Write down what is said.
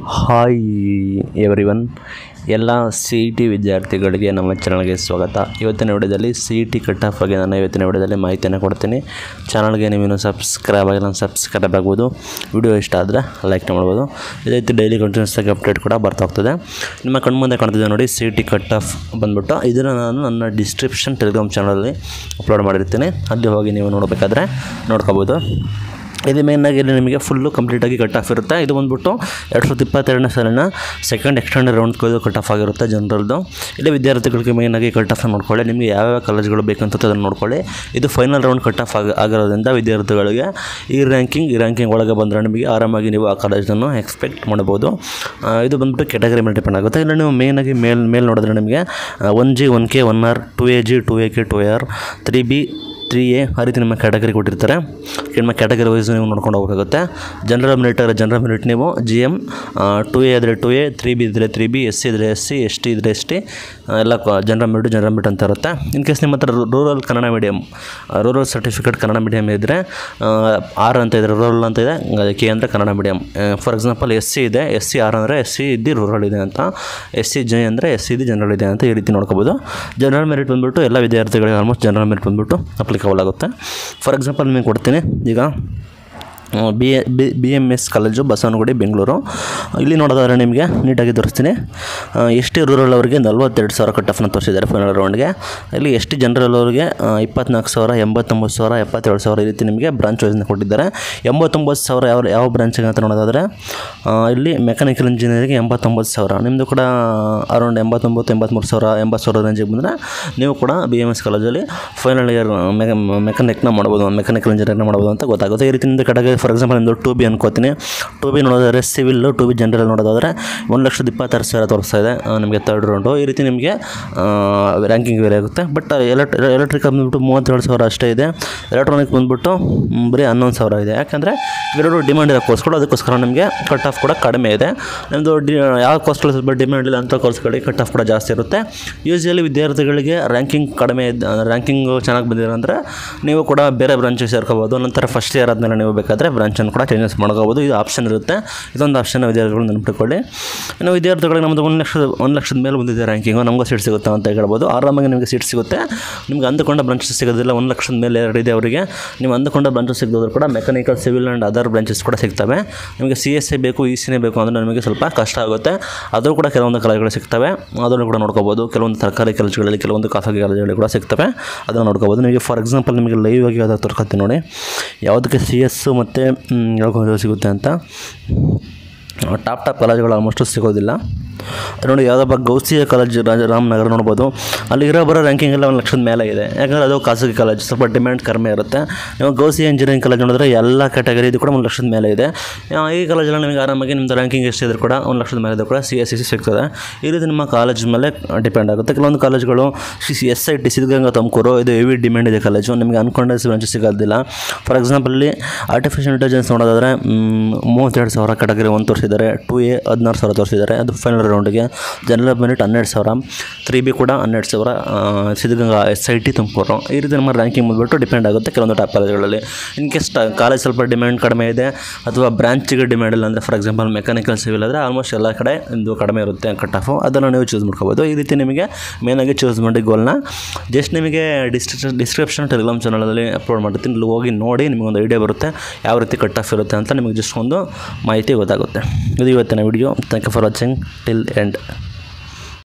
hi everyone ಎಲ್ಲ C E T ವಿದ್ಯಾರ್ಥಿಗಳಿಗೆ ನಮ್ಮ ಚಾನಲ್ಗೆ ಸ್ವಾಗತ ಇವತ್ತಿನ ವಿಡಿಯೋದಲ್ಲಿ C E T cut off ಬಗ್ಗೆ ನಾನು ಇವತ್ತಿನ ವಿಡಿಯೋದಲ್ಲಿ ಮಾಹಿತಿಯನ್ನು ಕೊಡ್ತೀನಿ ಚಾನಲ್ಗೆ ನೀವೇನು ಸಬ್ಸ್ಕ್ರೈಬ್ ಆಗಿಲ್ಲ ಸಬ್ಸ್ಕ್ರೈಬ್ ಆಗ್ಬೋದು ವಿಡಿಯೋ ಇಷ್ಟ ಆದರೆ ಲೈಕ್ ಮಾಡ್ಬೋದು ಇದೇ ರೀತಿ ಡೈಲಿ ಕಂಟಿನ್ಯೂಸ್ ಆಗಿ ಅಪ್ಡೇಟ್ ಕೂಡ ಬರ್ತಾ ಹೋಗ್ತದೆ ನಿಮ್ಮ ಕಣ್ಮುಂದೆ ಕಾಣ್ತಿದೆ ನೋಡಿ C E T cut off ಬಂದ್ಬಿಟ್ಟು ಇದನ್ನು ನಾನು ನನ್ನ ಡಿಸ್ಕ್ರಿಪ್ಷನ್ ಟೆಲಿಗ್ರಾಮ್ ಚಾನಲಲ್ಲಿ ಅಪ್ಲೋಡ್ ಮಾಡಿರ್ತೀನಿ ಅಲ್ಲಿ ಹೋಗಿ ನೀವು ನೋಡಬೇಕಾದ್ರೆ ನೋಡ್ಕೋಬೋದು ಇದು ಮೇಯ್ನಾಗಿ ಇಲ್ಲಿ ನಿಮಗೆ ಫುಲ್ಲು ಕಂಪ್ಲೀಟಾಗಿ ಕಟ್ ಆಫ್ ಇರುತ್ತೆ ಇದು ಬಂದ್ಬಿಟ್ಟು ಎರಡು ಸಾವಿರದ ಇಪ್ಪತ್ತೆರಡನೇ ಸಾಲಿನ second extend round cut off ಆಗಿರುತ್ತೆ ಜನರಲ್ದು ಇಲ್ಲಿ ವಿದ್ಯಾರ್ಥಿಗಳಿಗೆ ಮೇಯ್ನಾಗಿ ಕಟ್ ಆಫ್ ನೋಡ್ಕೊಳ್ಳಿ ನಿಮಗೆ ಯಾವ್ಯಾವ ಕಾಲೇಜ್ಗಳು ಬೇಕಂತ ಅದನ್ನು ನೋಡ್ಕೊಳ್ಳಿ ಇದು ಫೈನಲ್ ರೌಂಡ್ ಕಟ್ ಆಫ್ ಆಗಿ ಆಗಿರೋದ್ರಿಂದ ವಿದ್ಯಾರ್ಥಿಗಳಿಗೆ ಈ ರ್ಯಾಂಕಿಂಗ್ ಈ ರ್ಯಾಂಕಿಂಗ್ ಒಳಗೆ ಬಂದರೆ ನಿಮಗೆ ಆರಾಮಾಗಿ ನೀವು ಆ ಕಾಲೇಜನ್ನು ಎಕ್ಸ್ಪೆಕ್ಟ್ ಮಾಡ್ಬೋದು ಆ, ಇದು ಬಂದ್ಬಿಟ್ಟು ಕೆಟಗರಿ ಮೇಲೆ ಡಿಪೆಂಡ್ ಆಗುತ್ತೆ ಇಲ್ಲ ನೀವು ಮೇಯ್ನಾಗಿ ಮೇಲ್ ಮೇಲೆ ನೋಡಿದ್ರೆ ನಿಮಗೆ one G one K one R two A G two A K two R three B three A ಆ ರೀತಿ ನಿಮ್ಮ ಕ್ಯಾಟಗರಿ ಕೊಟ್ಟಿರ್ತಾರೆ ನಿಮ್ಮ ಕ್ಯಾಟಗರಿ ವೈಸ್ ನೀವು ನೋಡ್ಕೊಂಡು ಹೋಗಬೇಕಾಗುತ್ತೆ ಜನರಲ್ ಮಿಲಿಟ್ ಜನರಲ್ ಮಿಲಿಟ್ ನೀವು ಜಿ ಎಮ್ ಟು ಎ ಇದ್ದರೆ ಟು ಎ ತ್ರೀ ಬಿ ಇದ್ದರೆ ತ್ರೀ ಬಿ ಎಸ್ ಸಿ ಇದ್ದರೆ ಎಸ್ ಸಿ ಎಸ್ ಟಿ ಇದ್ದರೆ ಎಸ್ ಟಿ ಎಲ್ಲ ಜನರಲ್ ಮಿಲಿಟ್ ಜನರಲ್ ಮಿಲಿಟ್ ಅಂತ ಇರುತ್ತೆ ಇನ್ ಕೇಸ್ ನಿಮ್ಮ ಹತ್ರ rural Kannada medium rural certificate Kannada medium ಇದ್ದರೆ ಆರ್ ಅಂತ ಇದೆ ರೂರಲ್ ಅಂತ ಇದೆ ಕೆ ಅಂದರೆ Kannada medium for example S C ಇದೆ ಎಸ್ ಸಿ ಆರ್ ಅಂದರೆ ಎಸ್ ಸಿ ಇದ್ದು ರೂರಲ್ ಇದೆ ಅಂತ ಎಸ್ ಸಿ ಜೆ ಅಂದರೆ ಎಸ್ ಸಿ ಇದು ಜನರಲ್ ಇದೆ ಅಂತ ಈ ರೀತಿ ನೋಡ್ಕೋಬೋದು ಜನರಲ್ ಮೆರಿಟ್ ಬಂದುಬಿಟ್ಟು ಎಲ್ಲ ವಿದ್ಯಾರ್ಥಿಗಳಿಗೆ ಆಲ್ಮೋಸ್ಟ್ ಜನರಲ್ ಮೆರಿಟ್ ಬಂದುಬಿಟ್ಟು ಅಪ್ಲಿಕಬಲ್ ಆಗುತ್ತೆ ಫಾರ್ ಎಕ್ಸಾಂಪಲ್ ನಿಮಗೆ ಕೊಡ್ತೀನಿ ಈಗ B A B B M S college Basavanagudi Bengaluru ಇಲ್ಲಿ ನೋಡೋದಾದ್ರೆ ನಿಮಗೆ ನೀಟಾಗಿ ತೋರಿಸ್ತೀನಿ ಎಸ್ ಟಿ ರೂರಲ್ ಅವರಿಗೆ ನಲ್ವತ್ತೆರಡು ಸಾವಿರ ಕಟ್ ಆಫ್ನ ತೋರಿಸಿದ್ದಾರೆ ಫೈನಲ್ ರೌಂಡ್ಗೆ ಇಲ್ಲಿ ಎಸ್ ಟಿ ಜನರಲ್ ಅವರಿಗೆ ಇಪ್ಪತ್ನಾಲ್ಕು ಸಾವಿರ ಎಂಬತ್ತೊಂಬತ್ತು ಸಾವಿರ ಎಪ್ಪತ್ತೇಳು ಸಾವಿರ ಈ ರೀತಿ ನಿಮಗೆ ಬ್ರಾಂಚ್ ವೈಸ್ನ ಕೊಟ್ಟಿದ್ದಾರೆ ಎಂಬತ್ತೊಂಬತ್ತು ಸಾವಿರ ಯಾವ ಯಾವ ಬ್ರಾಂಚಿಗೆ ಅಂತ ನೋಡೋದಾದರೆ ಆ, ಇಲ್ಲಿ ಮೆಕ್ಯಾನಿಕಲ್ ಇಂಜಿನಿಯರಿಂಗ್ ಎಂಬತ್ತೊಂಬತ್ತು ಸಾವಿರ ನಿಮ್ಮದು ಕೂಡ ಅರೌಂಡ್ ಎಂಬತ್ತೊಂಬತ್ತು ಎಂಬತ್ತ್ಮೂರು ಸಾವಿರ ಎಂಬತ್ತು ಸಾವಿರ ರೇಂಜಿಗೆ ಬಂದರೆ ನೀವು ಕೂಡ ಬಿ ಎಮ್ ಎಸ್ ಕಾಲೇಜಲ್ಲಿ ಫೈನಲ್ ಇಯರ್ ಮೆಕ್ಯಾನಿಕ್ನ ಮಾಡ್ಬೋದು ಮೆಕ್ಯಾನಿಕಲ್ ಇಂಜಿನಿಯರ್ನ ಮಾಡ್ಬೋದು ಅಂತ ಗೊತ್ತಾಗುತ್ತೆ ಈ ರೀತಿ ನಿಮ್ಮದು ಕಡೆಗೆ ಫಾರ್ ಎಕ್ಸಾಂಪಲ್ ನಿಮ್ಮದು ಟು ಬಿ ಅನ್ಕೋತೀನಿ ಟು ಬಿ ನೋಡೋದಾದ್ರೆ ಸಿವಿಲ್ ಟು ಬಿ ಜನರಲ್ ನೋಡೋದಾದ್ರೆ ಒಂದು ಲಕ್ಷದ ಇಪ್ಪತ್ತಾರು ಸಾವಿರ ತೋರಿಸ್ತಾ ಇದೆ ಆ, ನಿಮಗೆ ತರ್ಡ್ ರೌಂಡು ಈ ರೀತಿ ನಿಮಗೆ ರ್ಯಾಂಕಿಂಗ್ ಬೇರೆ ಆಗುತ್ತೆ ಬಟ್ ಎಲೆಕ್ಟ್ ಎಲೆಕ್ಟ್ರಿಕಲ್ ಬಂದ್ಬಿಟ್ಟು ಮೂವತ್ತೇಳು ಸಾವಿರ ಅಷ್ಟೇ ಇದೆ ಎಲೆಕ್ಟ್ರಾನಿಕ್ ಬಂದ್ಬಿಟ್ಟು ಮ್, ಬರೀ ಹನ್ನೊಂದು ಸಾವಿರ ಇದೆ ಯಾಕಂದರೆ ಇವೆರಡು ಡಿಮ್ಯಾಂಡ್ ಇರೋ ಕೋರ್ಸ್ಗಳು ಅದಕ್ಕೋಸ್ಕರ ನಿಮಗೆ ಕಟ್ ಆಫ್ ಕೂಡ ಕಡಿಮೆ ಇದೆ ನಿಮ್ಮದು ಡಿ ಯಾವ ಕೋರ್ಸ್ಗಳು ಸ್ವಲ್ಪ ಡಿಮ್ಯಾಂಡ್ ಇಲ್ಲ ಅಂಥ ಕೋರ್ಸ್ಗಳಿಗೆ ಕಟ್ ಆಫ್ ಕೂಡ ಜಾಸ್ತಿ ಇರುತ್ತೆ ಯೂಶಲಿ ವಿದ್ಯಾರ್ಥಿಗಳಿಗೆ ರ್ಯಾಂಕಿಂಗ್ ಕಡಿಮೆ ಇದ್ದ ರ್ಯಾಂಕಿಂಗು ಚೆನ್ನಾಗಿ ಬಂದಿದೆ ಅಂದರೆ ನೀವು ಕೂಡ ಬೇರೆ ಬ್ರಾಂಚಿಗೆ ಸೇರ್ಕೋಬೋದು ನಂತರ ಫಸ್ಟ್ ಇಯರ್ ಆದಮೇಲೆ ನೀವು ಬೇಕಾದರೆ ಬ್ರಾಂಚನ್ನು ಕೂಡ ಚೇಂಜಸ್ ಮಾಡ್ಕೋಬೋದು ಇದು ಆಪ್ಷನ್ ಇರುತ್ತೆ ಇದೊಂದು ಆಪ್ಷನ್ ವಿದ್ಯಾರ್ಥಿಗಳು ನೆನಪಿಟ್ಕೊಳ್ಳಿ ಇನ್ನು ವಿದ್ಯಾರ್ಥಿಗಳಿಗೆ ನಮ್ಮದು ಒಂದು ಲಕ್ಷದ ಒಂದು ಲಕ್ಷದ ಮೇಲೆ ಬಂದಿದೆ ರ್ಯಾಂಕಿಂಗು ನಮಗೂ ಸೀಟ್ ಸಿಗುತ್ತೆ ಅಂತ ಹೇಳ್ಬೋದು ಆರಾಮಾಗಿ ನಿಮಗೆ ಸೀಟ್ ಸಿಗುತ್ತೆ ನಿಮ್ಗೆ ಅಂದುಕೊಂಡ ಬ್ರಾಂಚಸ್ ಸಿಗೋದಿಲ್ಲ ಒಂದು ಲಕ್ಷದ ಮೇಲೆ ಎರಡು ಇದೆ ಅವರಿಗೆ ನೀವು ಅಂದುಕೊಂಡ ಬ್ರಾಂಚಸ್ ಸಿಗೋದ್ರು ಕೂಡ mechanical civil and other branches ಕೂಡ ಸಿಗ್ತವೆ ನಿಮಗೆ ಸಿ ಎಸ್ ಎ ಬೇಕು ಇ ಸಿನೇ ಬೇಕು ಅಂದರೆ ನಿಮಗೆ ಸ್ವಲ್ಪ ಕಷ್ಟ ಆಗುತ್ತೆ ಅದು ಕೂಡ ಕೆಲವೊಂದು ಕಾಲೇಜುಗಳು ಸಿಗ್ತವೆ ಅದನ್ನು ಕೂಡ ನೋಡ್ಕೋಬೋದು ಕೆಲವೊಂದು ಸರ್ಕಾರಿ ಕಾಲೇಜುಗಳಲ್ಲಿ ಕೆಲವೊಂದು ಖಾಸಗಿ ಕಾಲೇಜುಗಳಲ್ಲಿ ಕೂಡ ಸಿಗ್ತವೆ ಅದನ್ನು ನೋಡ್ಕೋಬೋದು ನಿಮಗೆ ಫಾರ್ ಎಕ್ಸಾಂಪಲ್ ನಿಮಗೆ ಲೈವ್ ಆಗಿ ಯಾವ್ದಾದ್ರು ತೋರ್ಕೊತೀನಿ ನೋಡಿ ಯಾವುದಕ್ಕೆ ಸಿ ಎಸ್ಸು ಮತ್ತು ಹೇಳ್ಕೊಂಡು ಸಿಗುತ್ತೆ ಅಂತ ಟಾಪ್ ಟಾಪ್ ಕಾಲೇಜುಗಳು ಆಲ್ಮೋಸ್ಟು ಸಿಗೋದಿಲ್ಲ ನೋಡಿ ಯಾವುದಪ್ಪ ಗೌಸಿಯ ಕಾಲೇಜ್ ರಾಜ ರಾಮನಗರ ನೋಡ್ಬೋದು ಅಲ್ಲಿ ಇರೋ ಬರೋ ರ್ಯಾಂಕಿಂಗ್ ಎಲ್ಲ ಒಂದು ಲಕ್ಷದ ಮೇಲೆ ಇದೆ ಯಾಕಂದರೆ ಅದು ಖಾಸಗಿ ಕಾಲೇಜ್ ಸ್ವಲ್ಪ ಡಿಮ್ಯಾಂಡ್ ಕಡಿಮೆ ಇರುತ್ತೆ ನೀವು ಗೌಸಿ ಇಂಜಿನಿಯರಿಂಗ್ ಕಾಲೇಜ್ ನೋಡಿದ್ರೆ ಎಲ್ಲ ಕ್ಯಾಟಗರಿ ಇದು ಕೂಡ ಒಂದು ಲಕ್ಷದ ಮೇಲೆ ಇದೆ ಆ, ಈ ಕಾಲೇಜಲ್ಲಿ ನಿಮಗೆ ಆರಾಮಾಗಿ ನಿಮ್ಮದು ರ್ಯಾಂಕಿಂಗ್ ಎಷ್ಟಿದ್ರು ಕೂಡ ಒಂದು ಲಕ್ಷದ ಮೇಲೆ ಇದ್ರೂ ಕೂಡ ಸಿ ಎಸ್ ಸಿ ಸಿಗ್ತದೆ ಈ ರೀತಿ ನಿಮ್ಮ ಕಾಲೇಜ್ ಮೇಲೆ ಡಿಪೆಂಡ್ ಆಗುತ್ತೆ ಕೆಲವೊಂದು ಕಾಲೇಜುಗಳು C C S I T Siddaganga Tumakuru ಇದು ಹೆವಿ ಡಿಮ್ಯಾಂಡ್ ಇದೆ ಕಾಲೇಜು ನಿಮಗೆ ಅನ್ಕೊಂಡ ಬ್ರಾಂಚ್ ಸಿಗೋದಿಲ್ಲ ಫಾರ್ ಎಕ್ಸಾಂಪಲ್ ಇಲ್ಲಿ ಆರ್ಟಿಫಿಷಿಯಲ್ ಇಂಟೆಲಿಜೆನ್ಸ್ ನೋಡೋದಾದ್ರೆ ಮ್, ಮೂವತ್ತೆರಡು ಸಾವಿರ ಕ್ಯಾಟಗರಿ ಒಂದು ತೋರಿಸಿದ್ದಾರೆ ಟು ಎ ಹದಿನಾರು ಸಾವಿರ ತೋರಿಸಿದ್ದಾರೆ ಅದು ಫೈನಲ್ ರೌಂಡ್ಗೆ ಜನರಲ್ ಮೆರಿಟ್ ಹನ್ನೆರಡು ಸಾವಿರ ತ್ರೀ ಬಿ ಕೂಡ ಹನ್ನೆರಡು ಸಾವಿರ ಆ, Siddaganga S I T Tumakuru ಈ ರೀತಿ ನಮ್ಮ ರ್ಯಾಂಕಿಂಗ್ ಬಂದ್ಬಿಟ್ಟು ಡಿಪೆಂಡ್ ಆಗುತ್ತೆ ಕೆಲವೊಂದು ಟಾಪ್ ಕಾಲೇಜುಗಳಲ್ಲಿ ಇನ್ ಕೇಸ್ ಕಾಲೇಜ್ ಸ್ವಲ್ಪ ಡಿಮ್ಯಾಂಡ್ ಕಡಿಮೆ ಇದೆ ಅಥವಾ ಬ್ರಾಂಚಿಗೆ ಡಿಮ್ಯಾಂಡ್ ಇಲ್ಲ ಅಂದರೆ ಫಾರ್ ಎಕ್ಸಾಂಪಲ್ ಮೆಕ್ಯಾನಿಕಲ್ ಸಿವಿಲ್ ಆದರೆ ಆಲ್ಮೋಸ್ಟ್ ಎಲ್ಲ ಕಡೆ ಇದು ಕಡಿಮೆ ಇರುತ್ತೆ ಕಟ್ ಆಫು ಅದನ್ನು ನೀವು ಚೂಸ್ ಮಾಡ್ಕೋಬೋದು ಈ ರೀತಿ ನಿಮಗೆ ಮೇನಾಗಿ ಚೂಸ್ ಮಾಡಿ ಗೋಲ್ನ ಜಸ್ಟ್ ನಿಮಗೆ ಡಿಸ್ಕ್ರಿಪ್ಷನ್ ಡಿಸ್ಕ್ರಿಪ್ಷನ್ ಟೆಲಿಗ್ರಾಮ್ ಚಾನಲಲ್ಲಿ ಅಪ್ಲೋಡ್ ಮಾಡ್ತೀನಿ ಇಲ್ಲಿ ಹೋಗಿ ನೋಡಿ ನಿಮಗೆ ಒಂದು ಐಡಿಯಾ ಬರುತ್ತೆ ಯಾವ ರೀತಿ ಕಟ್ ಆಫ್ ಇರುತ್ತೆ ಅಂತ ನಿಮಗೆ ಜಸ್ಟ್ ಒಂದು ಮಾಹಿತಿ ಗೊತ್ತಾಗುತ್ತೆ ಇದು ಇವತ್ತಿನ video thank you for watching till end